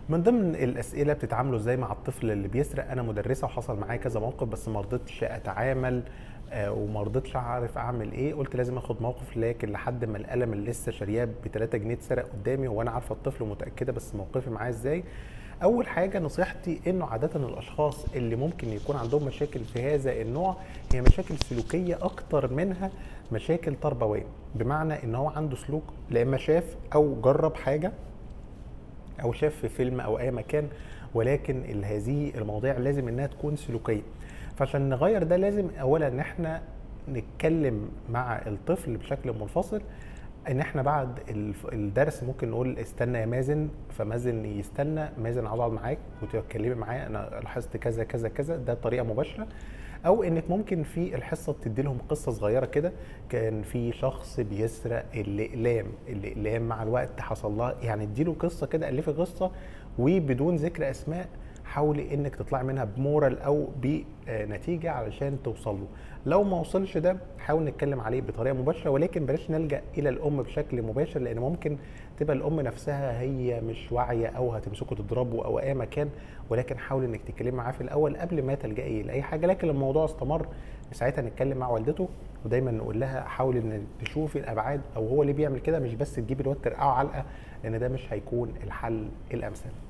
من ضمن الاسئله بتتعاملوا ازاي مع الطفل اللي بيسرق انا مدرسه وحصل معايا كذا موقف بس ما رضيتش اتعامل آه، وما رضيتش اعرف اعمل ايه قلت لازم اخد موقف لكن لحد ما القلم اللي لسه شارياه ب 3 جنيه اتسرق قدامي وانا عارفه الطفل متاكده بس موقفي معاه ازاي اول حاجه نصيحتي انه عاده الاشخاص اللي ممكن يكون عندهم مشاكل في هذا النوع هي مشاكل سلوكيه اكتر منها مشاكل تربويه بمعنى ان هو عنده سلوك لا اما شاف او جرب حاجه او شاف في فيلم او اي مكان ولكن ال- هذه المواضيع لازم انها تكون سلوكيه فعشان نغير ده لازم اولا ان احنا نتكلم مع الطفل بشكل منفصل ان احنا بعد الف- الدرس ممكن نقول استنى يا مازن فمازن يستنى مازن عاوز اقعد معاك وتتكلمي معايا انا لاحظت كذا كذا كذا ده طريقه مباشره او انك ممكن في الحصه بتدي لهم قصه صغيره كده كان في شخص بيسرق الاقلام الاقلام مع الوقت حصل لها يعني اديله قصه كده الفي قصه وبدون ذكر اسماء حاولي انك تطلعي منها بمورال او بنتيجه علشان توصل له لو ما وصلش ده حاول نتكلم عليه بطريقه مباشره ولكن بلاش نلجا الى الام بشكل مباشر لان ممكن تبقى الام نفسها هي مش واعيه او هتمسكه تضربه او اي مكان ولكن حاول انك تتكلمي معاه في الاول قبل ما تلجئي لاي حاجه لكن لو الموضوع استمر ساعتها نتكلم مع والدته ودايما نقول لها حاول ان تشوفي الابعاد او هو اللي بيعمل كده مش بس تجيبي الواد ترقعه علقه لان ده مش هيكون الحل الامثل